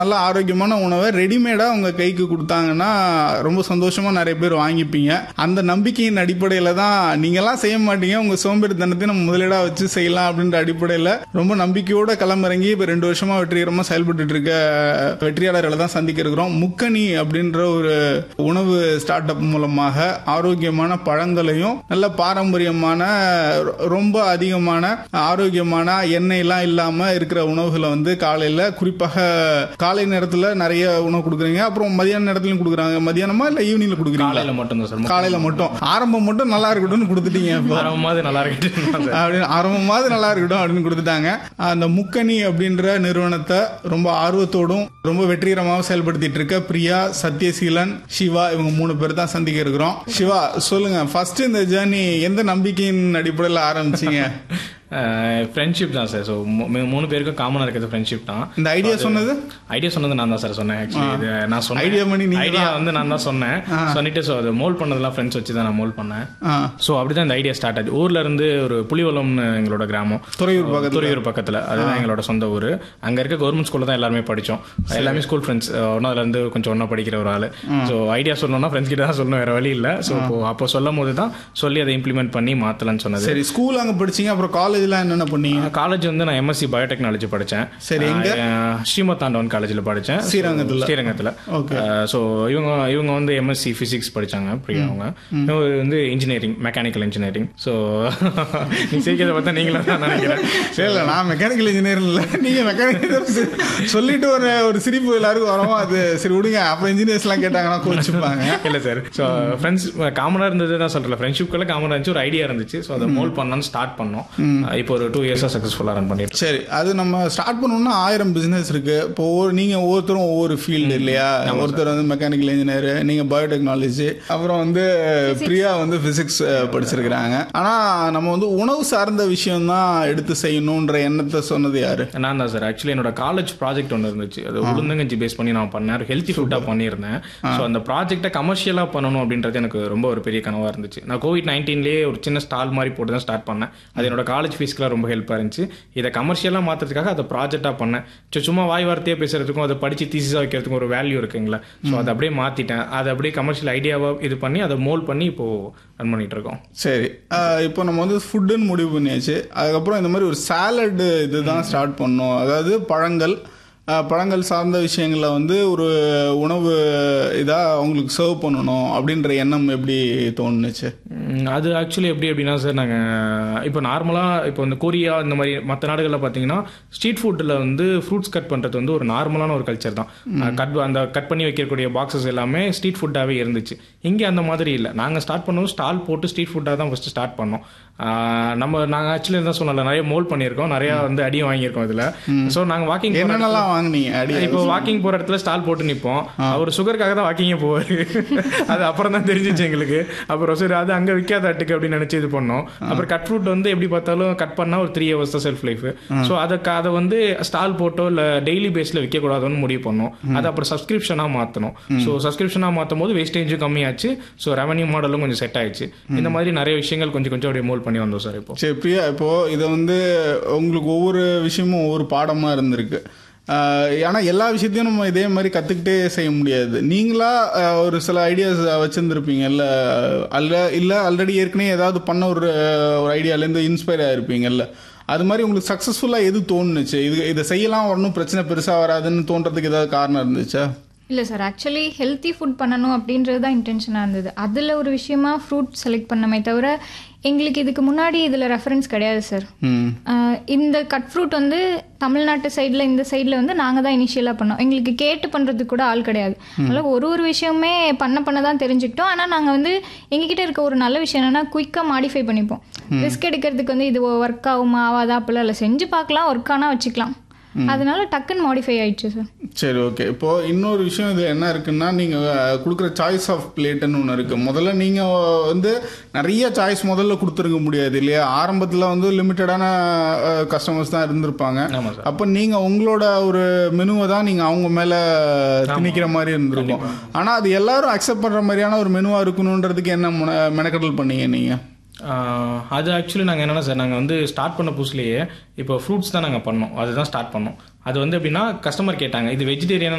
நல்ல ஆரோக்கியமான உணவை ரெடிமேடா உங்க கைக்கு கொடுத்தாங்கன்னா ரொம்ப சந்தோஷமா நிறைய பேர் வாங்கிப்பீங்க அந்த நம்பிக்கையின் அடிப்படையில தான் நீங்கெல்லாம் செய்ய மாட்டீங்க உங்க சோம்பேறித்தனத்தை நம்ம முதலீடா வச்சு செய்யலாம் அப்படின்ற அடிப்படையில ரொம்ப நம்பிக்கையோட களமிறங்கி இப்ப ரெண்டு வருஷமா வெற்றிகரமா செயல்பட்டு இருக்க வெற்றியாளர்களை தான் சந்திக்க இருக்கிறோம் முக்கணி அப்படின்ற ஒரு உணவு ஸ்டார்ட் அப் மூலமாக ஆரோக்கியமான பழங்களையும் நல்ல பாரம்பரியமான ரொ- ரொம்ப அதிகமான ஆரோக்கியமான எண்ணெய்லாம் இல்லாம இருக்கிற உணவுகளை வந்து காலையில குறிப்பாக காலை நேரத்துல நிறைய உணவு கொடுக்குறீங்க அப்புறம் மதியான நேரத்துலயும் கொடுக்குறாங்க மதியானமா இல்ல ஈவினிங்ல கொடுக்குறீங்களா காலையில மட்டும் தான் சார் காலையில மட்டும் ஆரம்பம் மட்டும் நல்லா இருக்கட்டும்னு கொடுத்துட்டீங்க இப்போ ஆரம்பமாவது நல்லா இருக்கட்டும் சார் அப்படின்னு ஆரம்பமாவது நல்லா இருக்கட்டும் அப்படின்னு கொடுத்துட்டாங்க அந்த முக்கணி அப்படின்ற நிறுவனத்தை ரொம்ப ஆர்வத்தோடும் ரொம்ப வெற்றிகரமாக செயல்படுத்திட்டு இருக்க பிரியா சத்யசீலன் சிவா இவங்க மூணு பேர் தான் சந்திக்க இருக்கிறோம் சிவா சொல்லுங்க ஃபர்ஸ்ட் இந்த ஜேர்னி எந்த நம்பிக்கையின் அடிப்படையில் ஆரம்பிச்சீங்க ஃப்ரெண்ட்ஷிப் தான் சார் ஸோ மூணு பேருக்கும் காமனாக இருக்கிறது ஃப்ரெண்ட்ஷிப் தான் இந்த ஐடியா சொன்னது ஐடியா சொன்னது நான் தான் சார் சொன்னேன் ஆக்சுவலி இது நான் சொன்னேன் Idea பண்ணி நீங்க ஐடியா வந்து நான் தான் சொன்னேன் சொல்லிட்டு ஸோ அது மோல் பண்ணதெல்லாம் ஃப்ரெண்ட்ஸ் வச்சு தான் நான் மோல் பண்ணேன் ஆ, ஸோ அப்படிதான் இந்த ஐடியா ஸ்டார்ட் ஆச்சு ஊர்ல இருந்து ஒரு புலிவலம்னு எங்களோட கிராமம் துறையூர் பக்கத்துல துறையூர் பக்கத்துல அதுதான் எங்களோட சொந்த ஊர் அங்க இருக்க கவர்மெண்ட் ஸ்கூல்ல தான் எல்லாருமே படிச்சோம் எல்லாமே ஸ்கூல் ஃப்ரெண்ட்ஸ் ஒன்னாதுல இருந்து கொஞ்சம் ஒன்னா படிக்கிற ஒரு ஆளு ஸோ ஐடியா சொல்லணும்னா ஃப்ரெண்ட்ஸ் கிட்ட தான் சொல்லணும் வேற வழி இல்ல ஸோ அப்போ சொல்லும் போது தான் சொல்லி அதை இம்ப்ளிமெண்ட் பண்ணி மாத்தலாம்னு சொன்னது சரி ஸ்கூல் அங்க படிச்சீங்க அப்புறம் காலேஜ்ல என்னென்ன பண்ணீங்க காலேஜ் வந்து நான் எம்எஸ்சி பயோடெக்னாலஜி படித்தேன் சரி, எங்க? ஸ்ரீமத் ஆண்டவன் காலேஜில் படித்தேன் ஸ்ரீரங்கத்துல. ஸ்ரீரங்கத்தில் Okay. ஸோ இவங்க இவங்க வந்து எம்எஸ்சி ஃபிசிக்ஸ் படிச்சாங்க பிரியா அவங்க இவங்க வந்து இன்ஜினியரிங் மெக்கானிக்கல் இன்ஜினியரிங் ஸோ நீ சீக்கிரத்தை பார்த்தா நீங்களும் தான் நினைக்கிறேன் சரி இல்ல நான் மெக்கானிக்கல் இன்ஜினியர் இல்ல நீங்க மெக்கானிக்கல் சொல்லிட்டு ஒரு ஒரு சிரிப்பு எல்லாருக்கும் வரோம் அது சரி விடுங்க அப்ப இன்ஜினியர்ஸ் எல்லாம் கேட்டாங்கன்னா கோச்சுப்பாங்க இல்ல சார் ஸோ ஃப்ரெண்ட்ஸ் காமனாக இருந்தது தான் சொல்கிறேன் ஃப்ரெண்ட்ஷிப்குள்ள காமனாக இருந்துச்சு ஒரு ஐடியா இருந்துச்சு ஸோ அதை மோல் பண்ணலாம்னு ஸ்டார்ட் பண்ணோம் அஹ் இப்போ ஒரு டூ இயர்ஸாக சக்ஸஸ்ஃபுல்லாக ரன் பண்ணிட்டு இருக்கோம். சரி அது நம்ம ஸ்டார்ட் பண்ணணும்னா ஆயிரம் பிசினஸ் இருக்கு இப்போ ஒவ்வொரு நீங்க ஒவ்வொருத்தரும் ஒவ்வொரு ஃபீல்டு இல்லையா ஒருத்தர் வந்து மெக்கானிக்கல் இன்ஜினியர் நீங்க பயோடெக்னாலஜி அப்புறம் வந்து பிரியா வந்து பிசிக்ஸ் படிச்சிருக்கிறாங்க ஆனா நம்ம வந்து உணவு சார்ந்த விஷயம் தான் எடுத்து செய்யணும்ன்ற எண்ணத்தை சொன்னது யாரு நான் தான் சார் ஆக்சுவலி என்னோட காலேஜ் ப்ராஜெக்ட் ஒன்று இருந்துச்சு அது உளுந்தங்கஞ்சி பேஸ் பண்ணி நான் பண்ணேன் ஹெல்த்தி ஃபுட்டாக பண்ணியிருந்தேன் ஸோ அந்த ப்ராஜெக்ட்டை கமர்ஷியலாக பண்ணணும் அப்படின்றது எனக்கு ரொம்ப ஒரு பெரிய கனவாக இருந்துச்சு நான் கோவிட் நைன்டீன்லேயே ஒரு சின்ன ஸ்டால் மாதிரி போட்டு தான் ஸ்டார்ட் பண்ணேன் அது என்னோட காலேஜ் ஃபீஸ்க்குலாம் ரொம்ப ஹெல்ப்பாக இருந்துச்சு இதை கமர்ஷியலாக மாற்றுறதுக்காக அதை ப்ராஜெக்டாக பண்ணேன் ஸோ சும்மா வாய் வார்த்தையாக பேசுறதுக்கும் அதை படித்து தீசிஸாக வைக்கிறதுக்கும் ஒரு வேல்யூ இருக்குங்களா ஸோ அதை அப்படியே மாற்றிட்டேன் அதை அப்படியே கமர்ஷியல் ஐடியாவாக இது பண்ணி அதை மோல் பண்ணி இப்போது ரன் பண்ணிட்டு இருக்கோம் சரி ஆஹ் இப்போ நம்ம வந்து ஃபுட்டுன்னு முடிவு பண்ணியாச்சு அதுக்கப்புறம் இந்த மாதிரி ஒரு சாலட் இதுதான் ஸ்டார்ட் பண்ணோம் அதாவது பழங்கள் ஆஹ் பழங்கள் சார்ந்த விஷயங்களை வந்து ஒரு உணவு இதாக அவங்களுக்கு சர்வ் பண்ணணும் அப்படின்ற எண்ணம் எப்படி தோணுச்சு ம், அது ஆக்சுவலி எப்படி அப்படின்னா சார் நாங்கள் இப்போ நார்மலாக இப்போ இந்த கொரியா இந்த மாதிரி மற்ற நாடுகளில் பார்த்தீங்கன்னா ஸ்ட்ரீட் ஃபுட்டில் வந்து ஃப்ரூட்ஸ் கட் பண்ணுறது வந்து ஒரு நார்மலான ஒரு கல்ச்சர் தான் கட் அந்த கட் பண்ணி வைக்கக்கூடிய பாக்ஸஸ் எல்லாமே ஸ்ட்ரீட் ஃபுட்டாகவே இருந்துச்சு இங்கே அந்த மாதிரி இல்லை நாங்கள் ஸ்டார்ட் பண்ணோம் ஸ்டால் போட்டு ஸ்ட்ரீட் ஃபுட்டாக தான் ஃபஸ்ட்டு ஸ்டார்ட் பண்ணோம் ஆஹ் நம்ம நாங்கள் ஆக்சுவலி தான் சொன்னல நிறைய மோல் பண்ணியிருக்கோம் நிறைய வந்து அடியும் வாங்கியிருக்கோம் இதில் ஸோ நாங்கள் வாக்கிங் என்னென்னலாம் வாங்குனீங்க அடி இப்போ வாக்கிங் போற இடத்துல ஸ்டால் போட்டு நிப்போம் அவர் சுகருக்காக தான் வாக்கிங்கே போவாரு அது அப்புறம் தான் தெரிஞ்சிச்சு எங்களுக்கு அப்புறம் சரி அது அங்க விற்காத அட்டுக்கு அப்படின்னு நினைச்சு இது பண்ணோம் அப்புறம் கட் ஃப்ரூட் வந்து எப்படி பார்த்தாலும் கட் பண்ணா ஒரு த்ரீ ஹவர்ஸ் தான் செல்ஃப் லைஃப் ஸோ அதுக்கு அதை வந்து ஸ்டால் போட்டோ இல்ல டெய்லி பேஸ்ல விற்க கூடாதுன்னு முடிவு பண்ணோம் அது அப்புறம் சப்ஸ்கிரிப்ஷனா மாத்தணும் ஸோ சப்ஸ்கிரிப்ஷனா மாத்தும் போது வேஸ்டேஜும் கம்மியாச்சு ஸோ ரெவன்யூ மாடலும் கொஞ்சம் செட் ஆயிடுச்சு இந்த மாதிரி நிறைய விஷயங்கள் கொஞ்சம் கொஞ்சம் அப்படியே மோல் பண்ணி வந்தோம் சார் இப்போ சரி பிரியா இப்போ இதை வந்து உங்களுக்கு ஒவ்வொரு விஷயமும் ஒவ்வொரு பாடமா இருந்திருக்கு ஆஹ் ஏன்னா எல்லா விஷயத்தையும் நம்ம இதே மாதிரி கத்துக்கிட்டே செய்ய முடியாது நீங்களா ஆஹ் ஒரு சில ஐடியாஸ் வச்சிருந்துருப்பீங்கல்ல அல்ல இல்ல ஆல்ரெடி ஏற்கனவே ஏதாவது பண்ண ஒரு ஒரு ஐடியால இருந்து இன்ஸ்பயர் ஆயிருப்பீங்கல்ல அது மாதிரி உங்களுக்கு சக்சஸ்ஃபுல்லா எது தோணுச்சு இது இதை செய்யலாம் ஒன்றும் பிரச்சனை பெருசா வராதுன்னு தோன்றதுக்கு ஏதாவது காரணம் இருந்துச்சா இல்லை சார் ஆக்சுவலி ஹெல்த்தி ஃபுட் பண்ணணும் அப்படின்றது தான் இன்டென்ஷனாக இருந்தது அதில் ஒரு விஷயமா ஃப்ரூட் செலக்ட் பண்ணமே தவிர எங்களுக்கு இதுக்கு முன்னாடி இதில் ரெஃபரன்ஸ் கிடையாது சார் ம் ஆஹ் இந்த கட் ஃப்ரூட் வந்து தமிழ்நாட்டு சைடில் இந்த சைடில் வந்து நாங்கள் தான் இனிஷியலாக பண்ணோம் எங்களுக்கு கேட்டு பண்ணுறதுக்கு கூட ஆள் கிடையாது அதனால் ஒரு ஒரு விஷயமே பண்ண பண்ண தான் தெரிஞ்சுக்கிட்டோம் ஆனால் நாங்கள் வந்து எங்ககிட்ட இருக்க ஒரு நல்ல விஷயம் என்னென்னா குயிக்காக மாடிஃபை பண்ணிப்போம் ரிஸ்க் எடுக்கிறதுக்கு வந்து இது ஒர்க் ஆகுமா ஆகாதா அப்படிலாம் இல்லை செஞ்சு பார்க்கலாம் ஒர்க் ஆனால் வச்சுக்கலாம் அதனால டக்குன்னு மாடிஃபை ஆயிடுச்சு சார் சரி ஓகே இப்போ இன்னொரு விஷயம் இது என்ன இருக்குன்னா நீங்க அஹ், கொடுக்குற சாய்ஸ் ஆஃப் பிளேட்னு ஒன்று இருக்கு முதல்ல நீங்க வந்து நிறைய சாய்ஸ் முதல்ல கொடுத்துருக்க முடியாது இல்லையா ஆரம்பத்துல வந்து லிமிட்டடான கஸ்டமர்ஸ் தான் இருந்திருப்பாங்க ஆமா சார் அப்ப நீங்க உங்களோட ஒரு மெனுவை தான் நீங்க அவங்க மேல திணிக்கிற மாதிரி இருந்திருக்கும் ஆனா அது எல்லாரும் அக்செப்ட் பண்ற மாதிரியான ஒரு மெனுவா இருக்கணுன்றதுக்கு என்ன முன- மெனக்கெடல் பண்ணீங்க நீங்க ஆஹ் அது ஆக்சுவலி நாங்கள் என்னென்னா சார் நாங்கள் வந்து ஸ்டார்ட் பண்ண புதுசுலேயே இப்போ ஃப்ரூட்ஸ் தான் நாங்கள் பண்ணோம் அதுதான் ஸ்டார்ட் பண்ணோம் அது வந்து எப்படின்னா கஸ்டமர் கேட்டாங்க இது வெஜிடேரியன்